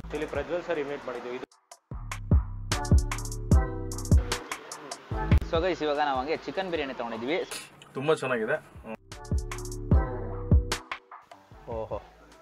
ಇಲ್ಲಿ Prajwal sir invite ಮಾಡಿದ್ದು ಇದು ಸೊ ಗೈಸ್ ಇವಾಗ ನಾವು ಹಂಗೆ ಚಿಕನ್ ಬಿರಿಯಾನಿ ತೊಗೊಂಡಿದ್ವಿ ತುಂಬ ಚೆನ್ನಾಗಿದೆ ಓಹೋ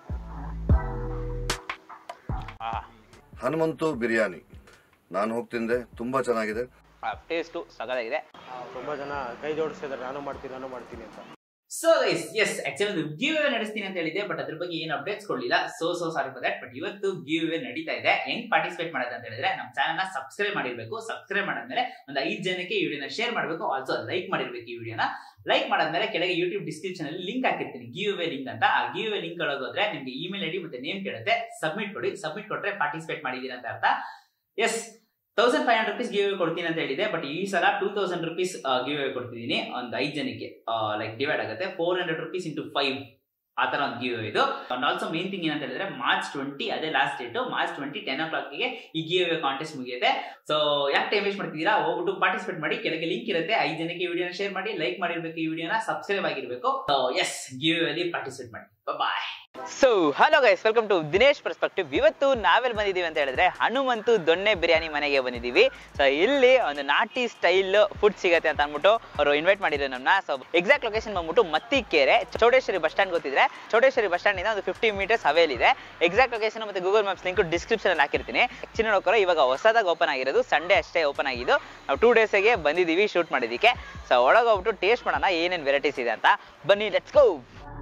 ಆ ಹನುಮಂತು ಬಿರಿಯಾನಿ ನಾನು ಹೋಗ್ತಿಂದೆ ತುಂಬ ಚೆನ್ನಾಗಿದೆ ಟೇಸ್ಟು ಸಗದಾಗಿದೆ ತುಂಬ ಜನ ಕೈ ಜೋಡಿಸ್ತಿದ್ದಾರೆ ನಾನು ಮಾಡ್ತೀನಿ ನಾನು ಮಾಡ್ತೀನಿ ಅಂತ ಸೊ ಎಸ್ ಎಸ್ ಆಕ್ಚುಲಿ ಒಂದು ಗಿವ್ ಅವೇ ನಡೆಸ್ತೀನಿ ಅಂತ ಹೇಳಿದೆ ಬಟ್ ಅದ್ರ ಬಗ್ಗೆ ಏನು ಅಪ್ಡೇಟ್ಸ್ ಕೊಡಲಿಲ್ಲ so so sorry for that but ಇವತ್ತು ಗಿವ್ ಅವೇ ನಡೀತಾ ಇದೆ ಹೆಂಗ್ ಪಾರ್ಟಿಸಿಪೇಟ್ ಮಾಡೋದು ಅಂತ ಹೇಳಿದ್ರೆ ನಮ್ಮ ಚಾನಲ್ ನ ಸಬ್ಸ್ಕ್ರೈಬ್ ಮಾಡಿರ್ಬೇಕು ಸಬ್ಸ್ಕ್ರೈಬ್ ಮಾಡಾದ್ಮೇಲೆ ಒಂದು ಐದು ಜನಕ್ಕೆ ಈ ವಿಡಿಯೋನ ಶೇರ್ ಮಾಡಬೇಕು ಆಲ್ಸೋ ಲೈಕ್ ಮಾಡಿರ್ಬೇಕು ಈ ವಿಡಿಯೋನ ಲೈಕ್ ಮಾಡಾದ್ಮೇಲೆ ಕೆಳಗೆ ಯೂಟ್ಯೂಬ್ ಡಿಸ್ಕ್ರಿಪ್ಷನ್ ಅಲ್ಲಿ ಲಿಂಕ್ ಹಾಕಿರ್ತೀನಿ ಗಿವ್ ಅವೇ ಲಿಂಕ್ ಅಂತ ಆ ಗಿವ್ ಅವೇ ಲಿಂಕ್ ಹೋದ್ರೆ ನಿಮ್ಗೆ ಇಮೇಲ್ ಐಡಿ ಮತ್ತೆ ನೇಮ್ ಕೇಳುತ್ತೆ ಸಬ್ಮಿಟ್ ಕೊಡಿ ಸಬ್ಮಿಟ್ ಕೊಟ್ರೆ ಪಾರ್ಟಿಸಿಪೇಟ್ ಮಾಡಿದೀರ ಅಂತ ಅರ್ಥ yes thousand five hundred rupees give away ಕೊಡ್ತೀನಿ ಅಂತ ಹೇಳಿದೆ ಬಟ್ ಈ ಸಲ two thousand rupees give away ಕೊಡ್ತಿದ್ದೀನಿ ಒಂದು ಐದು ಜನಕ್ಕೆ ಲೈಕ್ ಡಿವೈಡ್ ಆಗುತ್ತೆ four hundred rupees into five ಆ ತರ ಒಂದು ಗಿವ್ ಇದು ಅಂಡ್ ಆಲ್ಸೋ ಮೇನ್ ಥಿಂಗ್ ಏನಂತ ಹೇಳಿದ್ರೆ ಮಾರ್ಚ್ ಟ್ವೆಂಟಿ ಅದೇ last date March twenty ten ಓ ಕ್ಲಾಕ್ಗೆ ಈ ಗಿವ್ ಅವೇ ಕಾಂಟೆಸ್ಟ್ ಮುಗಿಯುತ್ತೆ ಸೊ ಯಾಕೆ ಟೈಮ್ ವೇಸ್ಟ್ ಮಾಡ್ತಿದ್ದೀರಾ ಹೋಗ್ಬಿಟ್ಟು ಪಾರ್ಟಿಸಿಪೇಟ್ ಮಾಡಿ ಕೆಳಗೆ ಲಿಂಕ್ ಇರುತ್ತೆ ಐದು ಜನಕ್ಕೆ ಈ ವಿಡಿಯೋನ ಶೇರ್ ಮಾಡಿ ಲೈಕ್ ಮಾಡಿರ್ಬೇಕು ಈ ವಿಡಿಯೋನ ಸಬ್ಸ್ಕ್ರೈಬ್ ಆಗಿರ್ಬೇಕು ಸೊ ಎಸ್ ಗಿವ್ ಅಲ್ಲಿ ಪಾರ್ಟಿಸಿಪೇಟ್ ಮಾಡಿ bye so hello guys welcome to Dinesh perspective ಇವತ್ತು ನಾವೆಲ್ಲಿ ಬಂದಿದ್ದೀವಿ ಅಂತ ಹೇಳಿದ್ರೆ ಹನುಮಂತು ದೊಣ್ಣೆ ಬಿರಿಯಾನಿ ಮನೆಗೆ ಬಂದಿದ್ದೀವಿ ಸೊ ಇಲ್ಲಿ ಒಂದು ನಾಟಿ ಸ್ಟೈಲ್ ಫುಡ್ ಸಿಗತ್ತೆ ಅಂತ ಅಂದ್ಬಿಟ್ಟು ಅವರು ಇನ್ವೈಟ್ ಮಾಡಿದ್ರು ನಮ್ಮನ್ನ ಸೊ ಎಕ್ಸಾಕ್ಟ್ ಲೊಕೇಶನ್ ಬಂದ್ಬಿಟ್ಟು ಮತ್ತಿಕೆರೆ ಚೌಡೇಶ್ವರಿ ಬಸ್ ಸ್ಟ್ಯಾಂಡ್ ಗೊತ್ತಿದ್ರೆ ಚೌಡೇಶ್ವರಿ ಬಸ್ ಸ್ಟ್ಯಾಂಡ್ ಇಂದ ಒಂದು ಫಿಫ್ಟಿ ಮೀಟರ್ಸ್ ಅವೇಲ್ ಇದೆ ಎಕ್ಸಾಕ್ಟ್ ಲೊಕೇಶನ್ ಮತ್ತೆ ಗೂಗಲ್ ಮ್ಯಾಪ್ಸ್ ಲಿಂಕ್ ಡಿಸ್ಕ್ರಿಪ್ಷನ್ ಅಲ್ಲಿ ಹಾಕಿರ್ತೀನಿ ಚಿನ್ನ ನೋಡ್ಕೊರೋ ಇವಾಗ ಹೊಸದಾಗಿ ಓಪನ್ ಆಗಿರೋದು ಸಂಡೇ ಅಷ್ಟೇ ಓಪನ್ ಆಗಿದ್ದು ನಾವು ಟೂ ಡೇಸ್ಗೆ ಬಂದಿದ್ದೀವಿ ಶೂಟ್ ಮಾಡಿದ್ದಕ್ಕೆ ಸೊ ಒಳಗೆ ಹೋಗ್ಬಿಟ್ಟು ಟೇಸ್ಟ್ ಮಾಡೋಣ ಏನೇನು ವೆರೈಟೀಸ್ ಇದೆ ಅಂತ ಬನ್ನಿ ಲೆಟ್ಸ್ ಗೋ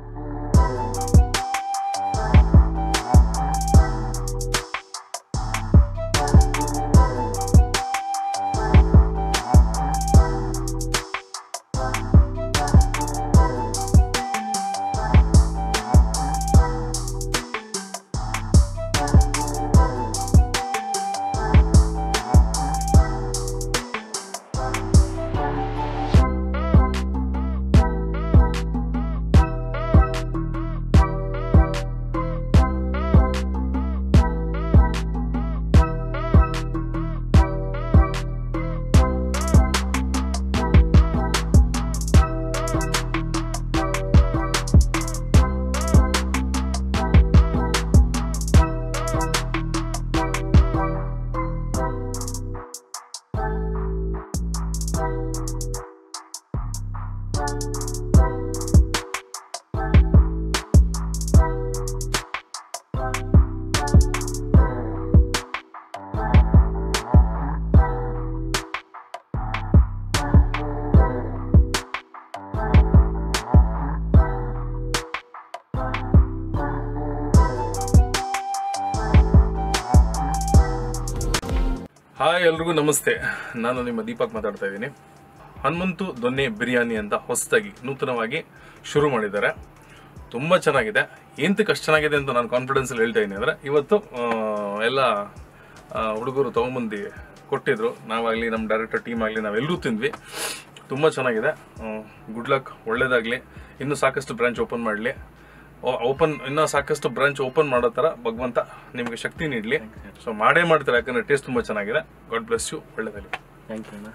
ಹಾಯ್ ಎಲ್ರಿಗೂ ನಮಸ್ತೆ ನಾನು ನಿಮ್ಮ ದೀಪಕ್ ಮಾತಾಡ್ತಾ ಇದ್ದೀನಿ ಹನುಮಂತು ದೊನ್ನೆ ಬಿರಿಯಾನಿ ಅಂತ ಹೊಸದಾಗಿ ನೂತನವಾಗಿ ಶುರು ಮಾಡಿದ್ದಾರೆ ತುಂಬ ಚೆನ್ನಾಗಿದೆ ಎಂತಕ್ಕೆ ಅಷ್ಟು ಚೆನ್ನಾಗಿದೆ ಅಂತ ನಾನು ಕಾನ್ಫಿಡೆನ್ಸಲ್ಲಿ ಹೇಳ್ತಾ ಇದ್ದೀನಿ ಅಂದರೆ ಇವತ್ತು ಆ, ಎಲ್ಲ ಆ, ಹುಡುಗರು ತೊಗೊಂಬಂದು ಕೊಟ್ಟಿದ್ರು ನಾವಾಗಲಿ ನಮ್ಮ ಡೈರೆಕ್ಟರ್ ಟೀಮ್ ಆಗಲಿ ನಾವೆಲ್ಲರೂ ತಿಂದ್ವಿ ತುಂಬ ಚೆನ್ನಾಗಿದೆ ಗುಡ್ ಲಕ್ ಒಳ್ಳೇದಾಗಲಿ ಇನ್ನೂ ಸಾಕಷ್ಟು ಬ್ರಾಂಚ್ ಓಪನ್ ಮಾಡಲಿ ಓಪನ್ ಇನ್ನೂ ಸಾಕಷ್ಟು ಬ್ರಾಂಚ್ ಓಪನ್ ಮಾಡೋ ಥರ ಭಗವಂತ ನಿಮಗೆ ಶಕ್ತಿ ನೀಡಲಿ ಸೊ ಮಾಡೇ ಮಾಡ್ತಾರೆ ಯಾಕಂದ್ರೆ ಟೇಸ್ಟ್ ತುಂಬ ಚೆನ್ನಾಗಿದೆ ಗಾಡ್ ಬ್ಲೆಸ್ ಯು ಒಳ್ಳೇದಾಗಲಿ ಥ್ಯಾಂಕ್ ಯು ಅಣ್ಣ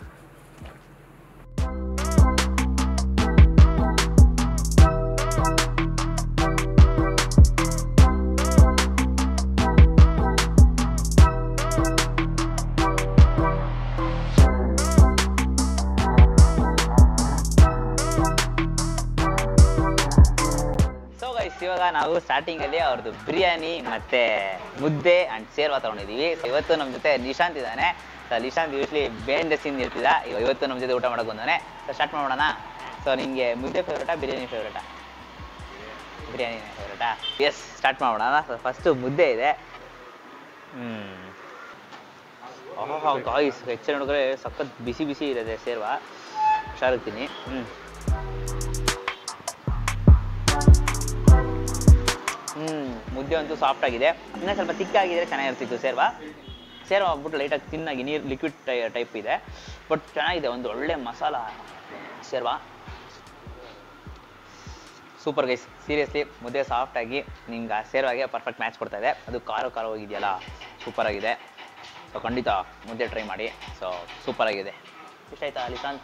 ಸೊ ಗೈಸ್ ಇವಾಗ ನಾವು ಸ್ಟಾರ್ಟಿಂಗ್ ಅಲ್ಲಿ ಅವ್ರದ್ದು ಬಿರಿಯಾನಿ ಮತ್ತೆ ಮುದ್ದೆ ಅಂಡ್ ಸೇರ್ವಾ ತಗೊಂಡಿದೀವಿ ಇವತ್ತು ನಮ್ಮ ಜೊತೆ ನಿಶಾಂತ್ ಇದ್ದಾನೆ so Nishant usually band scene ಇರ್ತಿದ್ದ ಇವ- ಇವತ್ತು ನಮ್ಮ ಜೊತೆ ಊಟ ಮಾಡಕ್ ಬಂದಾನೆ ಸೊ ಸ್ಟಾರ್ಟ್ ಮಾಡೋಣ ಸೊ ನಿಂಗೆ ಮುದ್ದೆ ಫೇವ್ರೇಟಾ ಬಿರಿಯಾನಿ ಫೇವ್ರೇಟಾ ಬಿರಿಯಾನಿ ಫೇವ್ರೇಟಾ ಎಸ್ ಸ್ಟಾರ್ಟ್ ಮಾಡೋಣ ಸೊ ಫಸ್ಟು ಮುದ್ದೆ ಇದೆ ಹ್ಮ್ ಗಾಯ್ಸ್ ಹೆಚ್ಚು ನೋಡಿದ್ರೆ ಸಖತ್ ಬಿಸಿ ಬಿಸಿ ಇರುತ್ತೆ ಸೇರ್ವಾ ಹುಷಾರಿರ್ತೀನಿ ಹ್ಮ್ ಹ್ಮ್ ಮುದ್ದೆ ಅಂತೂ ಸಾಫ್ಟ್ ಆಗಿದೆ ಇನ್ನೂ ಸ್ವಲ್ಪ ತಿಕ್ಕಾಗಿದ್ರೆ ಚೆನ್ನಾಗಿರ್ತಿತ್ತು ಸೇರ್ವಾ ಸೇರ್ವಾ ಆಗ್ಬಿಟ್ಟು ಲೈಟಾಗಿ ತಿನ್ನಾಗಿ ನೀರು ಲಿಕ್ವಿಡ್ ಟೈಪ್ ಇದೆ ಬಟ್ ಚೆನ್ನಾಗಿದೆ ಒಂದು ಒಳ್ಳೆ ಮಸಾಲ ಸೇರ್ವಾ ಸೂಪರ್ ಗೈಸ್ ಸೀರಿಯಸ್ಲಿ ಮುದ್ದೆ ಸಾಫ್ಟಾಗಿ ನಿಮ್ಗೆ ಆ ಸೇರ್ವಾಗೆ ಪರ್ಫೆಕ್ಟ್ ಮ್ಯಾಚ್ ಕೊಡ್ತಾ ಇದೆ ಅದು ಖಾರ ಖಾರ ಹೋಗಿದೆಯಲ್ಲ ಸೂಪರ್ ಆಗಿದೆ ಸೊ ಖಂಡಿತ ಮುದ್ದೆ ಟ್ರೈ ಮಾಡಿ ಸೊ ಸೂಪರ್ ಆಗಿದೆ ಇಷ್ಟ ಆಯ್ತಾ ಅಲಿಕಾಂತ್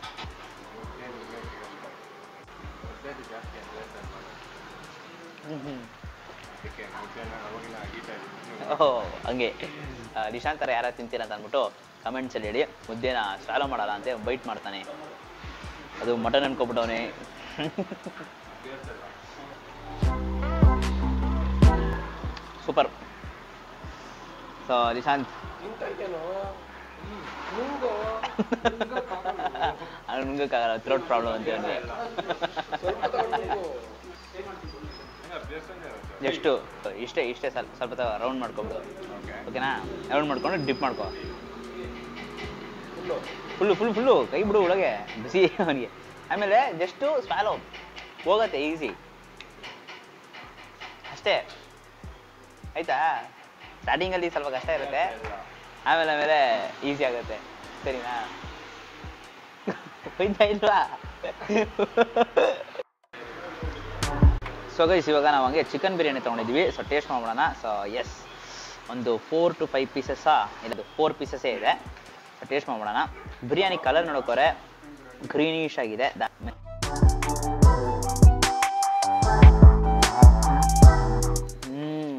ಹ್ಞೂ ಹ್ಞೂ ಓಹೋ ಹಂಗೆ ಆ, ನಿಶಾಂತ್ ಥರ ಯಾರು ತಿಂತೀರ ಅಂತ ಅಂದ್ಬಿಟ್ಟು ಕಮೆಂಟ್ಸಲ್ಲಿ ಹೇಳಿ ಮುದ್ದೆನ ಸ್ವಾಲೋ ಮಾಡಲ್ಲ ಅಂತ ಬೈಟ್ ಮಾಡ್ತಾನೆ ಅದು ಮಟನ್ ಅನ್ಕೊಬಿಟ್ಟವನೆ ಸೂಪರ್ ಸೊ ನಿಶಾಂತ್ ಅವ್ನು ನುಂಗಕ್ಕಾಗಲ್ಲ ಥ್ರೋಟ್ ಪ್ರಾಬ್ಲಮ್ ಅಂತ ಅವನಿಗೆ ಎಷ್ಟು ಇಷ್ಟೇ ಇಷ್ಟೇ ಸ್ವಲ್ಪ ಸ್ವಲ್ಪ ರೌಂಡ್ ಮಾಡ್ಕೊಬಿಡು ಓಕೆನಾ ರೌಂಡ್ ಮಾಡ್ಕೊಂಡು ಡಿಪ್ ಮಾಡ್ಕೊ ಫುಲ್ಲು ಫುಲ್ ಫುಲ್ಲು ಕೈ ಬಿಡು ಒಳಗೆ ಬಿಸಿ ಅವನಿಗೆ ಆಮೇಲೆ ಜಸ್ಟು ಸ್ವಾಲೋ ಹೋಗತ್ತೆ ಈಸಿ ಅಷ್ಟೇ ಆಯ್ತಾ ಸ್ಟಾರ್ಟಿಂಗಲ್ಲಿ ಸ್ವಲ್ಪ ಕಷ್ಟ ಇರುತ್ತೆ ಆಮೇಲೆ ಆಮೇಲೆ ಈಸಿ ಆಗುತ್ತೆ ಸರಿನಾ ಹೋಯ್ತಾ ಇಲ್ವಾ ಸೊ ಗೈಸ್ ಇವಾಗ ನಾವು ಹಂಗೆ ಚಿಕನ್ ಬಿರಿಯಾನಿ ತೊಗೊಂಡಿದ್ವಿ ಸೊ ಟೇಸ್ಟ್ ಮಾಡೋಣ ಸೊ ಎಸ್ ಒಂದು ಫೋರ್ ಟು ಫೈವ್ ಪೀಸಸ್ಸಾ ಇಲ್ಲ ಫೋರ್ ಪೀಸಸ್ಸೇ ಇದೆ ಸೊ ಟೇಸ್ಟ್ ಮಾಡೋಣ ಬಿರಿಯಾನಿ ಕಲರ್ ನೋಡೋಕೋರೆ ಗ್ರೀನಿಶ್ ಆಗಿದೆ ದಾ- ಹ್ಮ್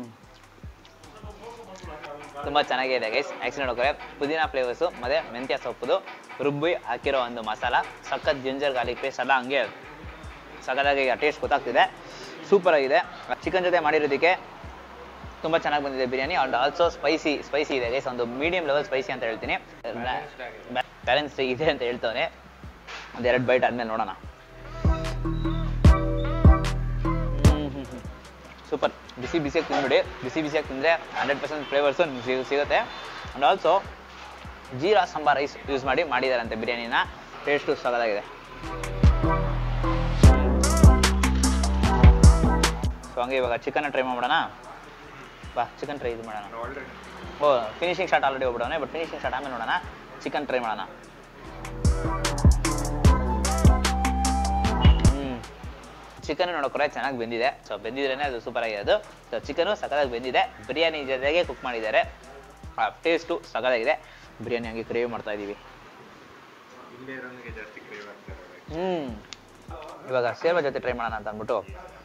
ತುಂಬ ಚೆನ್ನಾಗಿದೆ ಗೈಸ್ ಆ್ಯಕ್ಚುಲಿ ನೋಡೋಕೆ ಪುದೀನ ಫ್ಲೇವರ್ಸು ಮತ್ತು ಮೆಂತ್ಯ ಸೊಪ್ಪುದು ರುಬ್ಬಿ ಹಾಕಿರೋ ಒಂದು ಮಸಾಲ ಸಖತ್ ಜಿಂಜರ್ ಗಾರ್ಲಿಕ್ ಪೇಸ್ಟ್ ಎಲ್ಲ ಹಂಗೆ ಸಖತ್ತಾಗಿ ಟೇಸ್ಟ್ ಗೊತ್ತಾಗ್ತಿದೆ ಸೂಪರ್ ಆಗಿದೆ ಚಿಕನ್ ಜೊತೆ ಮಾಡಿರೋದಕ್ಕೆ ತುಂಬ ಚೆನ್ನಾಗಿ ಬಂದಿದೆ biryani and also spicy spicy ಇದೆ ಗೈಸ್ ಒಂದು ಮೀಡಿಯಂ ಲೆವೆಲ್ ಸ್ಪೈಸಿ ಅಂತ ಹೇಳ್ತೀನಿ ಬ್ಯಾಲೆನ್ಸ್ ಇದೆ ಅಂತ ಹೇಳ್ತವನೆ ಒಂದು ಎರಡು ಬೈಟ್ ಆದ್ಮೇಲೆ ನೋಡೋಣ ಸೂಪರ್ ಬಿಸಿ ಬಿಸಿಯಾಗಿ ತಿಂದ್ಬಿಡಿ ಬಿಸಿ ಬಿಸಿಯಾಗಿ ತಿಂದರೆ ಹಂಡ್ರೆಡ್ ಪರ್ಸೆಂಟ್ ಫ್ಲೇವರ್ಸು ನಿಮ್ಗೆ ಸಿಗುತ್ತೆ and also jeera sambar rice use ಮಾಡಿ ಮಾಡಿದಾರಂತೆ ಬಿರಿಯಾನಿನ ಟೇಸ್ಟು ಸಗದಾಗಿದೆ ಸೊ ಹಂಗೆ ಇವಾಗ ಚಿಕನ್ ಟ್ರೈ ಮಾಡೋಣ ಬಾ ಚಿಕನ್ ಟ್ರೈ ಇದು ಮಾಡೋಣ ಓ ಫಿನಿಶಿಂಗ್ ಶಾಟ್ ಆಲ್ರೆಡಿ ಹೋಗ್ಬಿಡೋಣ ಬಟ್ ಫಿನಿಶಿಂಗ್ ಶಾಟ್ ಆಮೇಲೆ ನೋಡೋಣ ಚಿಕನ್ ಟ್ರೈ ಮಾಡೋಣ ಹ್ಮ್ ಚಿಕನ್ ನೋಡೋಕ್ರೆ ಚೆನ್ನಾಗಿ ಬೆಂದಿದೆ ಸೊ ಬೆಂದಿದ್ರೇ ಅದು ಸೂಪರ್ ಆಗಿರೋದು ಸೊ ಚಿಕನು ಸಖತ್ತಾಗಿ ಬೆಂದಿದೆ ಬಿರಿಯಾನಿ ಜೊತೆಗೆ ಕುಕ್ ಮಾಡಿದ್ದಾರೆ ಟೇಸ್ಟು ಸಖತ್ತಾಗಿದೆ ಬಿರಿಯಾನಿ ಹಂಗೆ ಕ್ರೇವ್ ಮಾಡ್ತಾ ಇದ್ದೀವಿ ಹ್ಮ್ ಇವಾಗ ಸೇರ್ವ ಜೊತೆ ಟ್ರೈ ಮಾಡೋಣ ಅಂತ ಅಂದ್ಬಿಟ್ಟು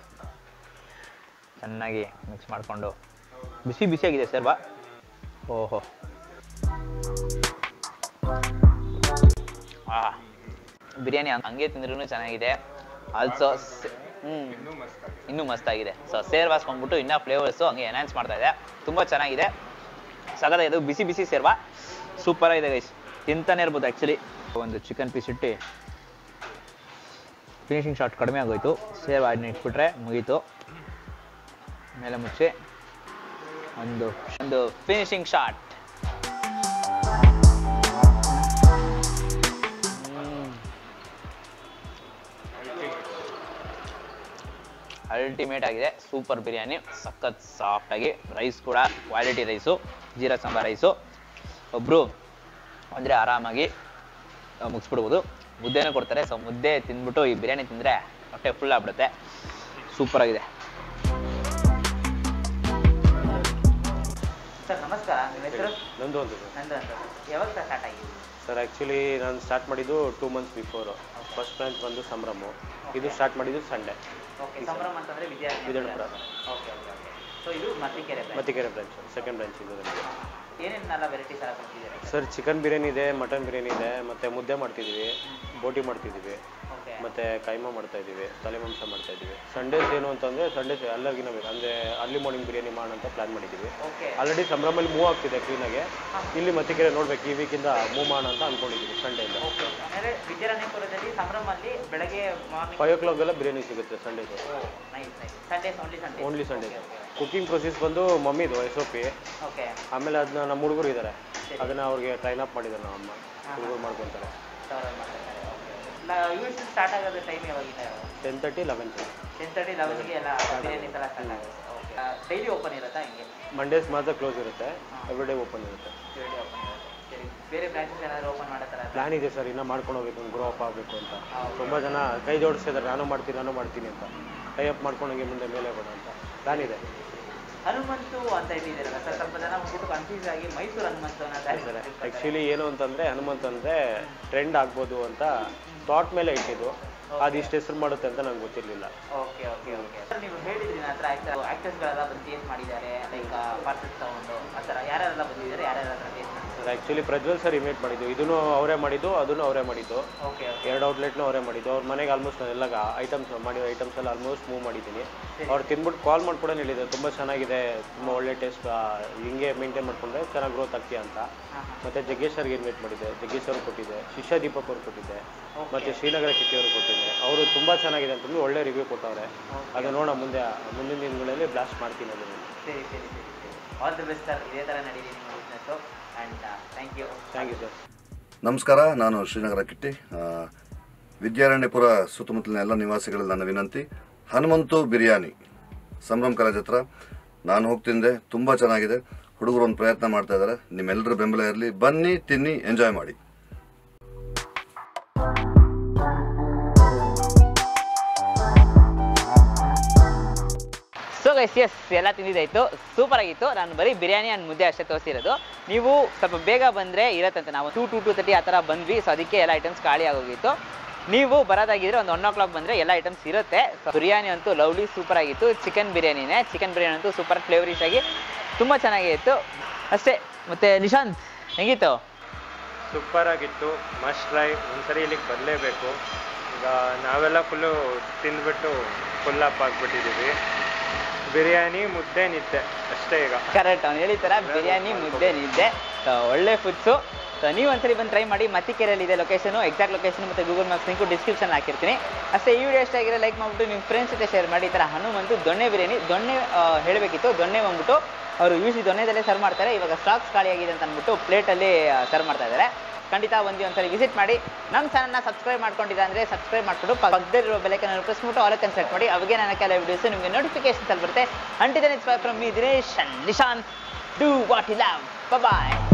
ಚೆನ್ನಾಗಿ ಮಿಕ್ಸ್ ಮಾಡಿಕೊಂಡು ಬಿಸಿ ಬಿಸಿಯಾಗಿದೆ ಸೇರ್ವ ಓಹೋ ಆ ಬಿರಿಯಾನಿ ಹಂಗ್- ಹಂಗೆ ತಿಂದ್ರೂ ಚೆನ್ನಾಗಿದೆ ಆಲ್ಸೋ ಹ್ಮ್ ಇನ್ನೂ ಮಸ್ತಾಗಿದೆ ಸೊ ಸೇರ್ವಾ ಬಂದ್ಬಿಟ್ಟು ಇನ್ನೂ ಫ್ಲೇವರ್ಸು ಹಂಗೆ ಎನ್ಹಾನ್ಸ್ ಮಾಡ್ತಾ ಇದೆ ತುಂಬ ಚೆನ್ನಾಗಿದೆ ಸಗದ ಇದು ಬಿಸಿ ಬಿಸಿ ಸೇರ್ವಾ ಸೂಪರ್ ಆಗಿದೆ ಗೈಸ್ ತಿಂತಾನೆ ಇರ್ಬೋದು ಆ್ಯಕ್ಚುಲಿ ಒಂದು ಚಿಕನ್ ಪೀಸ್ ಇಟ್ಟು ಫಿನಿಶಿಂಗ್ ಶಾಟ್ ಕಡಿಮೆ ಆಗೋಯ್ತು ಸೇವ್ ಅದನ್ನ ಇಟ್ಬಿಟ್ರೆ ಮುಗೀತು ಮೇಲೆ ಮುಚ್ಚಿ ಒಂದು ಒಂದು ಫಿನಿಶಿಂಗ್ ಶಾಟ್ ಅಲ್ಟಿಮೇಟ್ ಆಗಿದೆ ಸೂಪರ್ ಬಿರಿಯಾನಿ ಸಖತ್ ಸಾಫ್ಟ್ ಆಗಿ ರೈಸ್ ಕೂಡ quality rice jeera sambar rice ಒಬ್ಬರು ಅಂದರೆ ಆರಾಮಾಗಿ ಆ, ಮುಗಿಸ್ಬಿಡ್ಬೋದು ಮುದ್ದೆನೂ ಕೊಡ್ತಾರೆ ಸೊ ಮುದ್ದೆ ತಿಂದ್ಬಿಟ್ಟು ಈ ಬಿರಿಯಾನಿ ತಿಂದರೆ ಹೊಟ್ಟೆ ಫುಲ್ ಆಗ್ಬಿಡುತ್ತೆ ಸೂಪರ್ ಆಗಿದೆ ಸರ್ ನಮಸ್ಕಾರ ನಿಮ್ಮ ಹೆಸರು ನಂದು ಒಂದು ನಂದು ಅಂತ ಯಾವಾಗ ಸ್ಟಾರ್ಟ್ ಆಗಿದೆ ಸರ್ ಆ್ಯಕ್ಚುಲಿ ನಾನು ಸ್ಟಾರ್ಟ್ ಮಾಡಿದ್ದು two months before first branch ಬಂದು ಸಂಭ್ರಮ ಇದು ಸ್ಟಾರ್ಟ್ ಮಾಡಿದ್ದು ಸಂಡೇ ಓಕೆ ಸಂಭ್ರಮ ಅಂತಂದ್ರೆ Vidyarthi Vijayanagar okay okay okay so ಇದು Mattikere branch. Mattikere branch second branch ಇದು ನಮಗೆ ಏನೇನೆಲ್ಲ ವೆರೈಟೀಸ್ ಎಲ್ಲ ಕೊಡ್ತಿದ್ದೀರಾ ಸರ್ ಚಿಕನ್ ಬಿರಿಯಾನಿ ಇದೆ ಮಟನ್ ಬಿರಿಯಾನಿ ಇದೆ ಮತ್ತು ಮುದ್ದೆ ಮಾಡ್ತಿದ್ದೀವಿ ಬೋಟಿ ಮಾಡ್ತಿದ್ದೀವಿ ಓಕೆ ಮತ್ತು ಕೈಮಾ ಮಾಡ್ತಾ ಇದ್ದೀವಿ ತಲೆ ಮಾಂಸ ಮಾಡ್ತಾ ಇದ್ದೀವಿ ಸಂಡೇಸ್ ಏನು ಅಂತಂದರೆ ಸಂಡೇಸ್ ಎಲ್ಲರಿಗಿನ ಬೇಕು ಅಂದರೆ ಅರ್ಲಿ ಮಾರ್ನಿಂಗ್ ಬಿರಿಯಾನಿ ಮಾಡೋಣ ಅಂತ ಪ್ಲ್ಯಾನ್ ಮಾಡಿದ್ದೀವಿ ಓಕೆ ಆಲ್ರೆಡಿ ಸಂಭ್ರಮಲ್ಲಿ ಮೂವ್ ಆಗ್ತಿದೆ ಕ್ಲೀನಾಗೆ ಇಲ್ಲಿ ಮತ್ತಿಕೆರೆ ನೋಡ್ಬೇಕು ಈ ವೀಕಿಂದ ಮೂವ್ ಮಾಡೋಣ ಅಂತ ಅಂದ್ಕೊಂಡಿದ್ದೀವಿ ಸಂಡೇಯಿಂದ ಓಕೆ ಅಂದರೆ ವಿದ್ಯಾರಣ್ಯಪುರದಲ್ಲಿ ಸಂಭ್ರಮಲ್ಲಿ ಬೆಳಗ್ಗೆ ಮಾರ್ನಿಂಗ್ ಫೈವ್ ಓ ಕ್ಲಾಕ್ಗೆಲ್ಲ ಬಿರಿಯಾನಿ ಸಿಗುತ್ತೆ ಸಂಡೇದು nice nice Sundays only Sunday only Sunday cooking process ಬಂದು ಮಮ್ಮಿದು ಎಸ್ ಒ ಪಿ ಓಕೆ ಆಮೇಲೆ ಅದನ್ನ ನಮ್ಮ ಹುಡುಗರು ಇದ್ದಾರೆ ಅದನ್ನ ಅವ್ರಿಗೆ ಟ್ರೈನ್ ಅಪ್ ಮಾಡಿದ್ದಾರೆ ನಮ್ಮ ಅಮ್ಮ ಹುಡುಗರು ಮಾಡ್ಕೊತಾರೆ ಸಾವಿರ ಮಾಡ್ತಾರೆ ಓಕೆ ಸ್ಟಾರ್ಟ್ ಆಗೋದು ಟೈಮ್ ಯಾವಾಗಿಲ್ಲ ten thirty eleven thirty ten thirty ಲೆವೆನ್ಗೆ ಎಲ್ಲ ಬಿರಿಯಾನಿ ಎಲ್ಲ ಸ್ಟಾರ್ಟ್ ಆಗುತ್ತೆ ಓಕೆ ಡೈಲಿ ಓಪನ್ ಇರುತ್ತಾ ಹಿಂಗೆ ಮಂಡೇಸ್ ಮಾತ್ರ ಕ್ಲೋಸ್ ಇರುತ್ತೆ ಎವ್ರಿ ಡೇ ಓಪನ್ ಇರುತ್ತೆ ಡೈಲಿ ಓಪನ್ ಇರುತ್ತೆ ಸರಿ ಬೇರೆ ಬ್ರಾಂಚಸ್ ಏನಾದರೂ ಓಪನ್ ಮಾಡೋ ಥರ ಪ್ಲಾನ್ ಇದೆ ಸರ್ ಇನ್ನೂ ಮಾಡ್ಕೊಂಡು ಹೋಗ್ಬೇಕು ಗ್ರೋ ಅಪ್ ಆಗಬೇಕು ಅಂತ ತುಂಬ ಜನ ಕೈ ಜೋಡಿಸ್ತಿದ್ದಾರೆ ನಾನು ಮಾಡ್ತೀನಿ ನಾನು ಮಾಡ್ತೀನಿ ಅಂತ ಟೈ ಅಪ್ ಮಾಡ್ಕೊಂಡು ಹಂಗೆ ಮುಂದೆ ಮೇಲೆ ಹೋಗೋಣ ಅಂತ ಪ್ಲಾನ್ ಇದೆ ಹನುಮಂತು ಅಂತ ಇಟ್ಟಿದ್ದೀರಲ್ಲ ಸರ್ ಸ್ವಲ್ಪ ಜನ ಹೋಗ್ಬಿಟ್ಟು ಕನ್ಫ್ಯೂಸ್ ಆಗಿ ಮೈಸೂರು ಹನುಮಂತು ಅನ್ನೋ ಆ್ಯಕ್ಚುಲಿ ಏನು ಅಂತಂದರೆ ಹನುಮಂತ್ ಅಂದರೆ ಟ್ರೆಂಡ್ ಆಗ್ಬೋದು ಅಂತ ಥಾಟ್ ಮೇಲೆ ಇಟ್ಟಿದ್ದು ಅದು ಇಷ್ಟು ಹೆಸರು ಮಾಡುತ್ತೆ ಅಂತ ನಂಗೆ ಗೊತ್ತಿರಲಿಲ್ಲ ಓಕೆ ಓಕೆ ಓಕೆ ಸರ್ ನೀವು ಹೇಳಿದ್ರಿ ನನ್ನ ಹತ್ರ ಆಕ್ಟರ್ ಆಕ್ಟರ್ಸ್ಗಳೆಲ್ಲ ಬಂದು ಟೇಸ್ಟ್ ಮಾಡಿದ್ದಾರೆ ಲೈಕ್ ಪಾರ್ಸಲ್ ತಗೊಂಡು ಆ ಥರ ಯಾರ್ಯಾರೆಲ್ಲ ಬಂದಿದ್ದಾರೆ ಯಾರ್ಯಾರ ಹತ್ರ ಟೇಸ್ಟ್ ಮಾಡಿದ್ದಾರೆ ಆ್ಯಕ್ಚುಲಿ ಪ್ರಜ್ವಲ್ ಸರ್ ಇನ್ವೈಟ್ ಮಾಡಿದ್ದು ಇದನ್ನು ಅವರೇ ಮಾಡಿದ್ದು ಅದನ್ನು ಅವರೇ ಮಾಡಿದ್ದು ಓಕೆ ಓಕೆ ಎರಡು ಔಟ್ಲೆಟ್ನೂ ಅವರೇ ಮಾಡಿದ್ದು ಅವ್ರ ಮನೆಗೆ ಆಲ್ಮೋಸ್ಟ್ ನಾನು ಎಲ್ಲ ಐಟಮ್ಸ್ ಮಾಡಿರೋ ಐಟಮ್ಸ್ ಎಲ್ಲ ಆಲ್ಮೋಸ್ಟ್ ಮೂವ್ ಮಾಡಿದ್ದೀನಿ ಅವ್ರು ತಿಂದ್ಬಿಟ್ಟು ಕಾಲ್ ಮಾಡ್ಕೊಡೋ ಹೇಳಿದ್ರು ತುಂಬ ಚೆನ್ನಾಗಿದೆ ತುಂಬ ಒಳ್ಳೆ ಟೇಸ್ಟ್ ಹಿಂಗೆ ಮೇಂಟೈನ್ ಮಾಡ್ಕೊಂಡ್ರೆ ಚೆನ್ನಾಗಿ ಗ್ರೋತ್ ಆಗ್ತೀಯ ಅಂತ ಮತ್ತೆ ಜಗ್ಗೇಶ್ ಸರ್ಗೆ ಇನ್ವೈಟ್ ಮಾಡಿದ್ದೆ ಜಗ್ಗೇಶ್ ಅವ್ರು ಕೊಟ್ಟಿದ್ದೆ ಶಿಷ್ಯ ದೀಪಕ್ ಅವ್ರು ಕೊಟ್ಟಿದ್ದೆ ಮತ್ತೆ ಶ್ರೀನಗರ ಕಿಟ್ಟಿ ಅವರು ಕೊಟ್ಟಿದ್ದೆ ಅವರು ತುಂಬ ಚೆನ್ನಾಗಿದೆ ಅಂತ ತುಂಬ ಒಳ್ಳೆ ರಿವ್ಯೂ ಕೊಟ್ಟವ್ರೆ ಅದು ನೋಡೋಣ ಮುಂದೆ ಮುಂದಿನ ದಿನಗಳಲ್ಲಿ ಬ್ಲಾಸ್ಟ್ ಮಾಡ್ತೀನಿ ಅದನ್ನು ಸರಿ ಸರಿ ಸರಿ ಸರಿ ಆಲ್ ದಿ ಬೆಸ್ಟ್ ಸರ್ ಇದೇ ಥರ ನಡೀಲಿ ನಿಮ್ಮ business and thank you thank you sir ನಮಸ್ಕಾರ ನಾನು ಶ್ರೀನಗರ ಕಿಟ್ಟಿ ಆ, ವಿದ್ಯಾರಣ್ಯಪುರ ಸುತ್ತಮುತ್ತಲಿನ ಎಲ್ಲ ನಿವಾಸಿಗಳಲ್ಲಿ ನನ್ನ ವಿನಂತಿ ಹನುಮಂತು ಬಿರಿಯಾನಿ ಸಂಭ್ರಮ್ ಕಾಲೇಜ್ ಹತ್ರ ನಾನು ಹೋಗ್ತಿದ್ದೆ ತುಂಬ ಚೆನ್ನಾಗಿದೆ ಹುಡುಗರು ಒಂದು ಪ್ರಯತ್ನ ಮಾಡ್ತಾ ಇದ್ದಾರೆ ನಿಮ್ಮೆಲ್ಲರ ಬೆಂಬಲ ಇರಲಿ ಬನ್ನಿ ತಿನ್ನಿ ಎಂಜಾಯ್ ಮಾಡಿ ಸೊ ಗೈಸ್ ಎಸ್ ಎಲ್ಲ ತಿಂದಿದ್ದಾಯ್ತು ಸೂಪರ್ ಆಗಿತ್ತು ನಾನು ಬರೀ ಬಿರಿಯಾನಿ ಆ್ಯಂಡ್ ಮುದ್ದೆ ಅಷ್ಟೇ ತೋರಿಸಿರೋದು ನೀವು ಸ್ವಲ್ಪ ಬೇಗ ಬಂದರೆ ಇರತ್ತಂತೆ ನಾವು ಟೂ ಟು ಟು ತರ್ಟಿ ಆ ಥರ ಬಂದ್ವಿ ಸೊ ಅದಕ್ಕೆ ಎಲ್ಲ ಐಟಮ್ಸ್ ಖಾಲಿ ಆಗೋಗಿತ್ತು ನೀವು ಬರೋದಾಗಿದ್ರೆ ಒಂದು ಒನ್ ಓ ಕ್ಲಾಕ್ ಬಂದರೆ ಎಲ್ಲ ಐಟಮ್ಸ್ ಇರುತ್ತೆ ಸೊ ಬಿರಿಯಾನಿ ಅಂತೂ ಲವ್ಲಿ ಸೂಪರ್ ಆಗಿತ್ತು ಚಿಕನ್ ಬಿರಿಯಾನಿನೇ ಚಿಕನ್ ಬಿರಿಯಾನಿ ಅಂತೂ ಸೂಪರ್ ಫ್ಲೇವರಿಶ್ ಆಗಿ ತುಂಬ ಚೆನ್ನಾಗಿತ್ತು ಅಷ್ಟೇ ಮತ್ತು ನಿಶಾಂತ್ ಹೆಂಗಿತ್ತು ಸೂಪರ್ ಆಗಿತ್ತು ಮಸ್ಟ್ ಟ್ರೈ ಒಂದ್ಸರಿ ಇಲ್ಲಿಗೆ ಬರಲೇಬೇಕು ಈಗ ನಾವೆಲ್ಲ ಫುಲ್ಲು ತಿಂದ್ಬಿಟ್ಟು ಫುಲ್ ಅಪ್ ಆಗಿಬಿಟ್ಟಿದ್ದೀವಿ ಬಿರಿಯಾನಿ ಮುದ್ದೆ ನಿದ್ದೆ ಅಷ್ಟೇ ಈಗ ಕರೆಕ್ಟ್ ಅವ್ನು ಹೇಳಿದ ಬಿರಿಯಾನಿ ಮುದ್ದೆ ನಿದ್ದೆ ಸೊ ಒಳ್ಳೆ ಫುಡ್ಸು ಸೊ ನೀವು ಒಂದ್ಸರಿ ಬಂದು ಟ್ರೈ ಮಾಡಿ ಮತ್ತಿಕೆರೆಯಲ್ಲಿ ಇದೆ ಲೊಕೇಶನು ಎಕ್ಸಾಕ್ಟ್ ಲೊಕೇಶನ್ ಮತ್ತು ಗೂಗಲ್ ಮ್ಯಾಪ್ಸ್ ಲಿಂಕು ಡಿಸ್ಕ್ರಿಪ್ಷನ್ ಹಾಕಿರ್ತೀನಿ ಅಷ್ಟೇ ಈ ವಿಡಿಯೋ ಇಷ್ಟ ಆಗಿರೋ ಲೈಕ್ ಮಾಡಿಬಿಟ್ಟು ನಿಮ್ಮ ಫ್ರೆಂಡ್ಸ್ ಜೊತೆ ಶೇರ್ ಮಾಡಿ ಈ ಥರ ಹನುಮಂತು ದೊಣ್ಣೆ ಬಿರಿಯಾನಿ ದೊಣ್ಣೆ ಆ, ಹೇಳಬೇಕಿತ್ತು ದೊಣ್ಣೆ ಬಂದ್ಬಿಟ್ಟು ಅವರು ಯೂಸಿ ದೊಣ್ಣೆದಲ್ಲೇ ಸರ್ವ್ ಮಾಡ್ತಾರೆ ಇವಾಗ ಸ್ಟಾಕ್ಸ್ ಖಾಲಿ ಆಗಿದೆ ಅಂತ ಅಂದ್ಬಿಟ್ಟು ಪ್ಲೇಟಲ್ಲಿ ಸರ್ವ್ ಮಾಡ್ತಾ ಇದ್ದಾರೆ ಖಂಡಿತ ಒಂದು ಒಂದ್ಸರಿ ವಿಸಿಟ್ ಮಾಡಿ ನಮ್ಮ ಚಾನಲ್ನ ಸಬ್ಸ್ಕ್ರೈಬ್ ಮಾಡ್ಕೊಂಡಿಲ್ಲ ಅಂದರೆ ಸಬ್ಸ್ಕ್ರೈಬ್ ಮಾಡಿಕೊಂಡು ಪಕ್ಕದಲ್ಲಿರೋ ಬೆಲೆಕನ್ನು ಪ್ರೆಸ್ ಮಾಡ್ಬಿಟ್ಟು ಆಲ್ ಕನ್ಸಲ್ಟ್ ಮಾಡಿ ಅವಾಗೆ ನನ್ನ ಕೆಲವು ವಿಡಿಯೋಸ್ ನಿಮಗೆ ನೋಟಿಫಿಕೇಶನ್ಸ್ ಅಲ್ಲಿ ಬರುತ್ತೆ until then it's from me Dinesh and Nishant do what I love bye